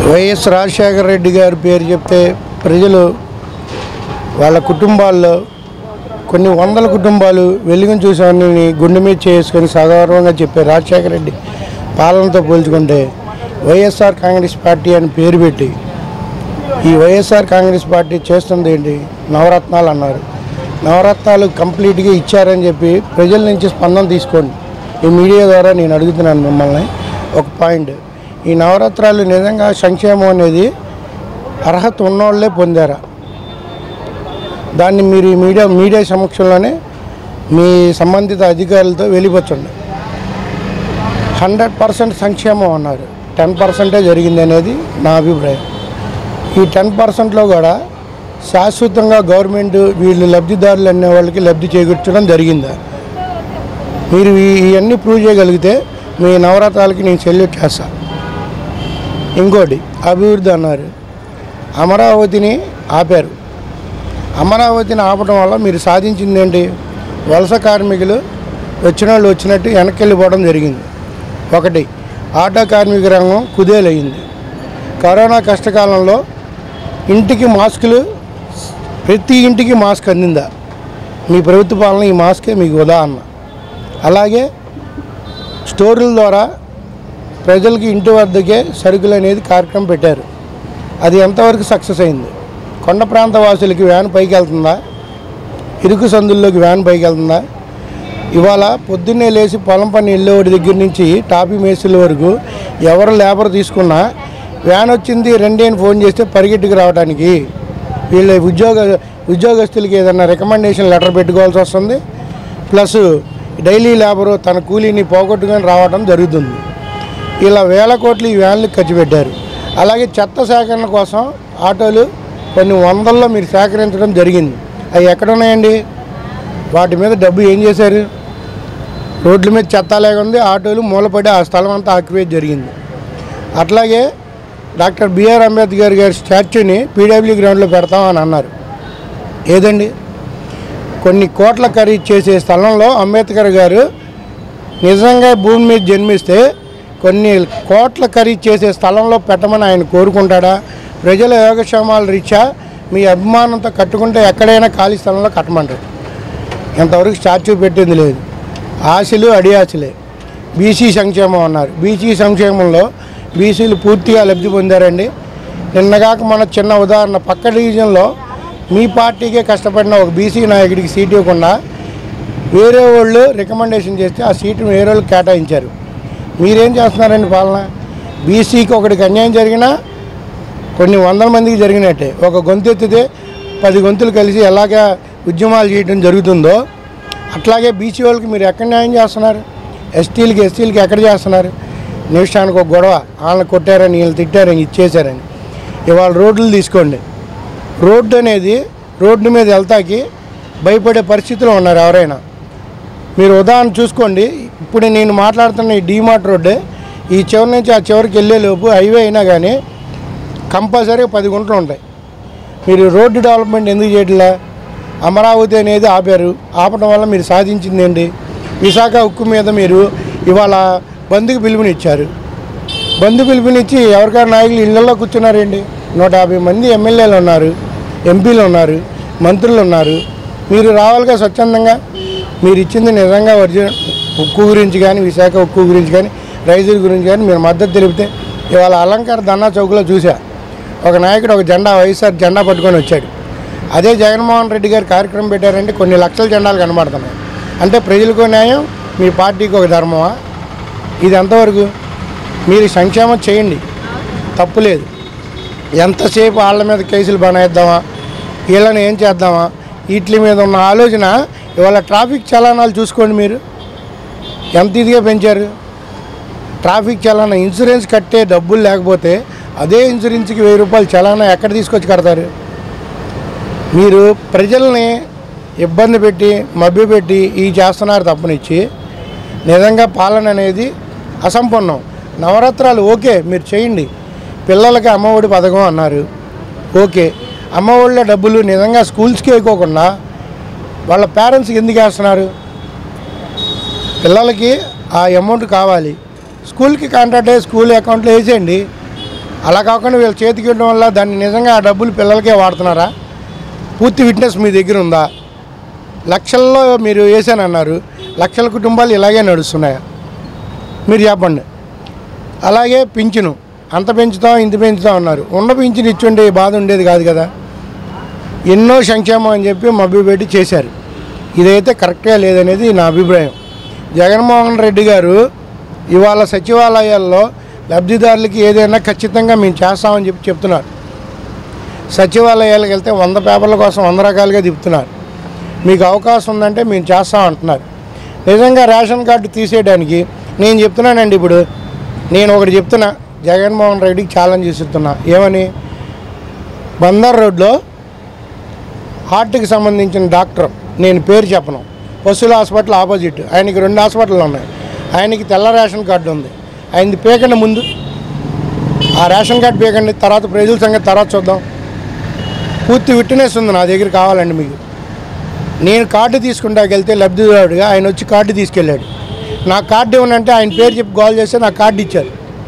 YS Rajasekhara Reddy గారి పేరు చెప్తే ప్రజలు వాళ్ళ కుటుంబాల్లో కొన్ని వందల కుటుంబాలు వెలుగును చూసామని గుండె మీద చేసుకొని సగౌరవంగా చెప్పే రాజశేఖర రెడ్డి పాలనతో పోల్చుకుంటే వైఎస్ఆర్ కాంగ్రెస్ పార్టీ అని పేరు పెట్టి ఈ వైఎస్ఆర్ కాంగ్రెస్ పార్టీ చేస్తుంది ఏంటి నవరత్నాలు అన్నారు నవరత్నాలు కంప్లీట్గా ఇచ్చారని చెప్పి ప్రజల నుంచి స్పందన తీసుకోండి ఈ మీడియా ద్వారా నేను అడుగుతున్నాను మిమ్మల్ని ఒక పాయింట్ ఈ నవరత్నాలు నిజంగా సంక్షేమం అనేది అర్హత ఉన్నోళ్ళే పొందారా దాన్ని మీరు ఈ మీడియా మీడియా సమక్షంలోనే మీ సంబంధిత అధికారులతో వెళ్ళిపోచ్చండి హండ్రెడ్ పర్సెంట్ సంక్షేమం అన్నారు టెన్ పర్సెంటే జరిగింది అనేది నా అభిప్రాయం ఈ టెన్ పర్సెంట్లో కూడా శాశ్వతంగా గవర్నమెంట్ వీళ్ళు లబ్ధిదారులు అనే వాళ్ళకి లబ్ధి చేకూర్చడం జరిగిందా మీరు ఈ- ఇవన్నీ ప్రూవ్ చేయగలిగితే మీ నవరత్నాలకి నేను సెల్యూట్ చేస్తా ఇంకోటి అభివృద్ధి అన్నారు అమరావతిని ఆపారు అమరావతిని ఆపడం వల్ల మీరు సాధించింది ఏంటి వలస కార్మికులు వచ్చిన వాళ్ళు వచ్చినట్టు వెనక్కి వెళ్ళిపోవడం జరిగింది ఒకటి ఆటో కార్మిక రంగం కుదేలయ్యింది కరోనా కష్టకాలంలో ఇంటికి మాస్కులు ప్రతి ఇంటికి మాస్క్ అందిందా మీ ప్రభుత్వ పాలన ఈ మాస్కే మీకు ఉదాహరణ అలాగే స్టోర్ల ద్వారా ప్రజలకి ఇంటి వద్దకే సరుకులు అనేది కార్యక్రమం పెట్టారు అది ఎంతవరకు సక్సెస్ అయింది కొండ ప్రాంత వాసులకి వ్యాన్ పైకి వెళ్తుందా ఇరుకు సందుల్లోకి వ్యాన్ పైకి వెళ్తుందా ఇవాళ పొద్దున్నే లేచి పొలం పని వెళ్ళేవాడి దగ్గర నుంచి టాపీ మేసుల వరకు ఎవరు లేబర్ తీసుకున్నా వ్యాన్ వచ్చింది రెండే అని ఫోన్ చేస్తే పరిగెట్టుకు రావడానికి వీళ్ళ ఉద్యోగ ఉద్యోగస్తులకి ఏదైనా రికమెండేషన్ లెటర్ పెట్టుకోవాల్సి వస్తుంది ప్లస్ డైలీ లేబరు తన కూలీని పోగొట్టుకొని రావడం జరుగుతుంది ఇలా వేల కోట్లు ఈ వ్యాన్లకు ఖర్చు పెట్టారు అలాగే చెత్త సేకరణ కోసం ఆటోలు కొన్ని వందల్లో మీరు సేకరించడం జరిగింది అవి ఎక్కడ ఉన్నాయండి వాటి మీద డబ్బు ఏం చేశారు రోడ్ల మీద చెత్త లేకుంది ఆటోలు మూలపడి ఆ స్థలం అంతా ఆక్యుపేట్ జరిగింది అట్లాగే డాక్టర్ బిఆర్ అంబేద్కర్ గారి స్టాచ్యూని పీడబ్ల్యూ గ్రౌండ్లో పెడతామని అన్నారు ఏదండి కొన్ని కోట్ల ఖరీదు చేసే స్థలంలో అంబేద్కర్ గారు నిజంగా భూమి మీద జన్మిస్తే కొన్ని కోట్ల ఖరీదు చేసే స్థలంలో పెట్టమని ఆయన కోరుకుంటాడా ప్రజల యోగక్షేమాల రీత్యా మీ అభిమానంతో కట్టుకుంటే ఎక్కడైనా ఖాళీ స్థలంలో కట్టమంటారు ఇంతవరకు స్టాచ్యూ పెట్టింది లేదు ఆశలు అడియాశలే బీసీ సంక్షేమం అన్నారు బీసీ సంక్షేమంలో బీసీలు పూర్తిగా లబ్ధి పొందారండి నిన్నగాక మన చిన్న ఉదాహరణ పక్క డివిజన్లో మీ పార్టీకే కష్టపడిన ఒక బీసీ నాయకుడికి సీట్ ఇవ్వకుండా వేరే వాళ్ళు రికమెండేషన్ చేస్తే ఆ సీటును వేరే వాళ్ళకి కేటాయించారు మీరేం చేస్తున్నారండి పాలన బీసీకి ఒకటికి అన్యాయం జరిగినా కొన్ని వందల మందికి జరిగినట్టే ఒక గొంతు ఎత్తితే పది గొంతులు కలిసి ఎలాగ ఉద్యమాలు చేయడం జరుగుతుందో అట్లాగే బీసీ వాళ్ళకి మీరు ఎక్కడ న్యాయం చేస్తున్నారు ఎస్టీలకి ఎస్టీలకి ఎక్కడ చేస్తున్నారు నిమిషానికి ఒక గొడవ వాళ్ళని కొట్టారని వీళ్ళు తిట్టారని ఇచ్చేసారని ఇవాళ రోడ్లు తీసుకోండి రోడ్డు అనేది రోడ్డు మీద వెళ్తాకి భయపడే పరిస్థితిలో ఉన్నారు ఎవరైనా మీరు ఉదాహరణ చూసుకోండి ఇప్పుడు నేను మాట్లాడుతున్న ఈ డీమార్ట్ రోడ్డే ఈ చివరి నుంచి ఆ చివరికి వెళ్ళే లోపు హైవే అయినా కానీ కంపల్సరీ పది గుంటలు ఉంటాయి మీరు రోడ్డు డెవలప్మెంట్ ఎందుకు చేయట్లా అమరావతి అనేది ఆపారు ఆపడం వల్ల మీరు సాధించింది ఏంటి విశాఖ ఉక్కు మీద మీరు ఇవాళ బంద్కి పిలుపునిచ్చారు బంధు పిలుపునిచ్చి ఎవరికైనా నాయకులు ఇళ్లలో కూర్చున్నారండి నూట యాభై మంది ఎమ్మెల్యేలు ఉన్నారు ఎంపీలు ఉన్నారు మంత్రులు ఉన్నారు మీరు రావాలిగా స్వచ్ఛందంగా మీరు ఇచ్చింది నిజంగా ఒరిజినల్ ఉక్కు గురించి కానీ విశాఖ ఉక్కు గురించి కానీ రైతుల గురించి కానీ మీరు మద్దతు తెలిపితే ఇవాళ అలంకార ధన్నా చౌక్లో చూసా ఒక నాయకుడు ఒక జెండా వైఎస్ఆర్ జెండా పట్టుకొని వచ్చాడు అదే జగన్మోహన్ రెడ్డి గారు కార్యక్రమం పెట్టారంటే కొన్ని లక్షల జెండాలు కనబడుతున్నాయి అంటే ప్రజలకు న్యాయం మీ పార్టీకి ఒక ధర్మమా ఇది ఎంతవరకు మీరు సంక్షేమం చేయండి తప్పులేదు ఎంతసేపు వాళ్ళ మీద కేసులు బనాయిద్దామా వీళ్ళని ఏం చేద్దామా వీటి మీద ఉన్న ఆలోచన ఇవాళ ట్రాఫిక్ చలానాలు చూసుకోండి మీరు ఎంత ఇదిగా పెంచారు ట్రాఫిక్ చలానా ఇన్సూరెన్స్ కట్టే డబ్బులు లేకపోతే అదే ఇన్సూరెన్స్కి వెయ్యి రూపాయలు చలానా ఎక్కడ తీసుకొచ్చి కడతారు మీరు ప్రజల్ని ఇబ్బంది పెట్టి మభ్యపెట్టి ఈ చేస్తున్నారు తప్పనిచ్చి నిజంగా పాలన అనేది అసంపన్నం నవరాత్రాలు ఓకే మీరు చేయండి పిల్లలకి అమ్మఒడి పథకం అన్నారు ఓకే అమ్మఒడిలో డబ్బులు నిజంగా స్కూల్స్కి వేయకోకుండా వాళ్ళ పేరెంట్స్కి ఎందుకు వేస్తున్నారు పిల్లలకి ఆ అమౌంట్ కావాలి స్కూల్కి కాంట్రాక్ట్ అయ్యి స్కూల్ అకౌంట్లో వేసేయండి అలా కాకుండా వీళ్ళు చేతికి ఇవ్వడం వల్ల దాన్ని నిజంగా ఆ డబ్బులు పిల్లలకే వాడుతున్నారా పూర్తి విట్నెస్ మీ దగ్గర ఉందా లక్షల్లో మీరు వేసానన్నారు లక్షల కుటుంబాలు ఇలాగే నడుస్తున్నాయా మీరు చెప్పండి అలాగే పింఛను అంత పెంచుతాం ఇంత పెంచుతాం అన్నారు ఉన్న పింఛను ఇచ్చుంటే ఈ బాధ ఉండేది కాదు కదా ఎన్నో సంక్షేమం అని చెప్పి మభ్యపెట్టి చేశారు ఇదైతే కరెక్ట్గా లేదనేది నా అభిప్రాయం జగన్మోహన్ రెడ్డి గారు ఇవాళ సచివాలయాల్లో లబ్ధిదారులకి ఏదైనా ఖచ్చితంగా మేము చేస్తామని చెప్పి చెప్తున్నారు సచివాలయాలకు వెళ్తే వంద పేపర్ల కోసం వంద రకాలుగా తిప్పుతున్నారు మీకు అవకాశం ఉందంటే మేము చేస్తాం అంటున్నారు నిజంగా రేషన్ కార్డు తీసేయడానికి నేను చెప్తున్నానండి ఇప్పుడు నేను ఒకటి చెప్తున్నా జగన్మోహన్ రెడ్డికి ఛాలెంజ్ ఇస్తున్నా ఏమని బందర్ రోడ్లో హార్ట్కి సంబంధించిన డాక్టర్ నేను పేరు చెప్పను పశువుల హాస్పిటల్ ఆపోజిట్ ఆయనకి రెండు హాస్పిటల్ ఉన్నాయి ఆయనకి తెల్ల రేషన్ కార్డు ఉంది ఆయనది పేకండి ముందు ఆ రేషన్ కార్డు పేకండి తర్వాత ప్రజల సంగతి తర్వాత చూద్దాం పూర్తి విట్నెస్ ఉంది నా దగ్గర కావాలండి మీకు నేను కార్డు తీసుకుంటాకి వెళ్తే లబ్ధిదారుడిగా ఆయన వచ్చి కార్డు తీసుకెళ్ళాడు నా కార్డు ఇవ్వనంటే ఆయన పేరు చెప్పి కాల్ చేస్తే నాకు కార్డు ఇచ్చారు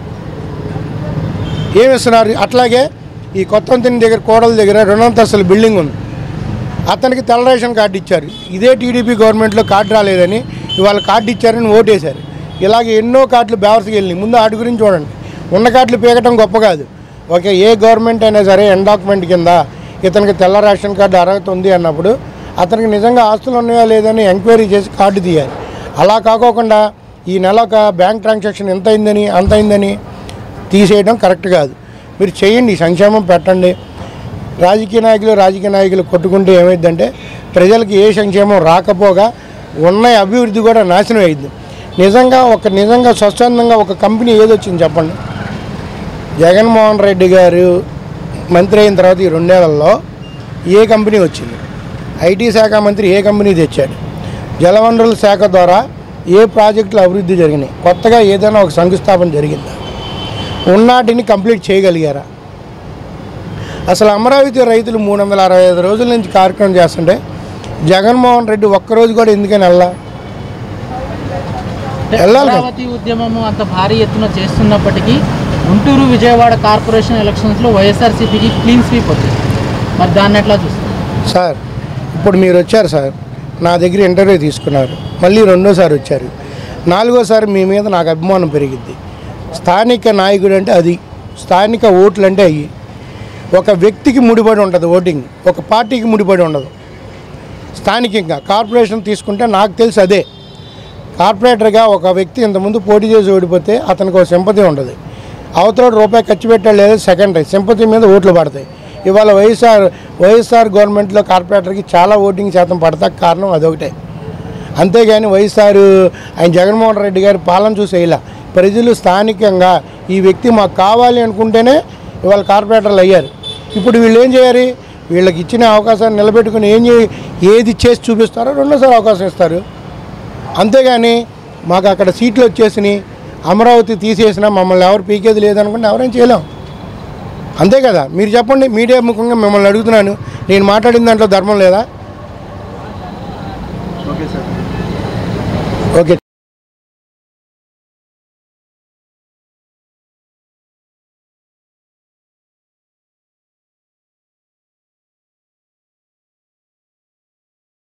ఏమి ఇస్తున్నారు అట్లాగే ఈ కొత్తంతిని దగ్గర కోడల దగ్గర రెండంతస్తుల బిల్డింగ్ ఉంది అతనికి తెల్ల రేషన్ కార్డు ఇచ్చారు ఇదే టీడీపీ గవర్నమెంట్లో కార్డు రాలేదని ఇవాళ కార్డు ఇచ్చారని ఓటేశారు ఇలాగే ఎన్నో కార్డులు బేవర్స్కి వెళ్ళినాయి ముందు వాటి గురించి చూడండి ఉన్న కార్డులు పీకటం గొప్ప కాదు ఓకే ఏ గవర్నమెంట్ అయినా సరే ఎండాక్మెంట్ కింద ఇతనికి తెల్ల రేషన్ కార్డు అర్హత ఉంది అన్నప్పుడు అతనికి నిజంగా ఆస్తులు ఉన్నాయా లేదని ఎంక్వైరీ చేసి కార్డు తీయాలి అలా కాకోకుండా ఈ నెల ఒక బ్యాంక్ ట్రాన్సాక్షన్ ఎంత అయిందని అంత అయిందని తీసేయడం కరెక్ట్ కాదు మీరు చేయండి సంక్షేమం పెట్టండి రాజకీయ నాయకులు రాజకీయ నాయకులు కొట్టుకుంటే ఏమైందంటే ప్రజలకు ఏ సంక్షేమం రాకపోగా ఉన్న అభివృద్ధి కూడా నాశనం అయింది నిజంగా ఒక నిజంగా స్వచ్ఛందంగా ఒక కంపెనీ ఏదొచ్చింది చెప్పండి జగన్మోహన్ రెడ్డి గారు మంత్రి అయిన తర్వాత ఈ రెండేళ్లలో ఏ కంపెనీ వచ్చింది ఐటీ శాఖ మంత్రి ఏ కంపెనీ తెచ్చాడు జలవనరుల శాఖ ద్వారా ఏ ప్రాజెక్టులు అభివృద్ధి జరిగినాయి కొత్తగా ఏదైనా ఒక శంకుస్థాపన జరిగిందా ఉన్నాటిని కంప్లీట్ చేయగలిగారా అసలు అమరావతి రైతులు మూడు వందల అరవై ఐదు రోజుల నుంచి కార్యక్రమం చేస్తుంటే జగన్మోహన్ రెడ్డి ఒక్కరోజు కూడా ఎందుకని వెళ్ళా వెళ్ళాలి కదా. అమరావతి ఉద్యమము అంత భారీ ఎత్తున చేస్తున్నప్పటికీ గుంటూరు విజయవాడ కార్పొరేషన్ ఎలక్షన్స్లో వైఎస్ఆర్సీపీకి క్లీన్ స్వీప్ వచ్చింది మరి దాన్ని ఎట్లా చూస్తారు సార్ ఇప్పుడు మీరు వచ్చారు సార్ నా దగ్గర ఇంటర్వ్యూ తీసుకున్నారు మళ్ళీ రెండోసారి వచ్చారు నాలుగోసారి మీ మీద నాకు అభిమానం పెరిగిద్ది స్థానిక నాయకుడు అంటే అది స్థానిక ఓట్లు అంటే అవి ఒక వ్యక్తికి ముడిపడి ఉంటుంది ఓటింగ్ ఒక పార్టీకి ముడిపడి ఉండదు స్థానికంగా కార్పొరేషన్ తీసుకుంటే నాకు తెలిసి అదే కార్పొరేటర్గా ఒక వ్యక్తి ఇంతకుముందు పోటీ చేసి ఓడిపోతే అతనికి ఒక సింపతి ఉండదు అవతల రూపాయి ఖర్చు పెట్టాడు లేదా సెకండరీ సింపతి మీద ఓట్లు పడతాయి ఇవాళ వైఎస్ఆర్ వైఎస్ఆర్ గవర్నమెంట్లో కార్పొరేటర్కి చాలా ఓటింగ్ శాతం పడతా కారణం అదొకటే అంతేగాని వైఎస్ఆర్ ఆయన జగన్మోహన్ రెడ్డి గారి పాలన చూసి ఇలా ప్రజలు స్థానికంగా ఈ వ్యక్తి మాకు కావాలి అనుకుంటేనే ఇవాళ కార్పొరేటర్లు అయ్యారు ఇప్పుడు వీళ్ళు ఏం చేయాలి వీళ్ళకి ఇచ్చిన అవకాశాన్ని నిలబెట్టుకుని ఏం చే ఏది చేసి చూపిస్తారో రెండోసారి అవకాశం ఇస్తారు అంతేగాని మాకు అక్కడ సీట్లు వచ్చేసినాయి అమరావతి తీసేసినా మమ్మల్ని ఎవరు పీకేది లేదనుకుంటే ఎవరేం చేయలేం అంతే కదా మీరు చెప్పండి మీడియా ముఖంగా మిమ్మల్ని అడుగుతున్నాను నేను మాట్లాడిన దాంట్లో ధర్మం లేదా ఓకే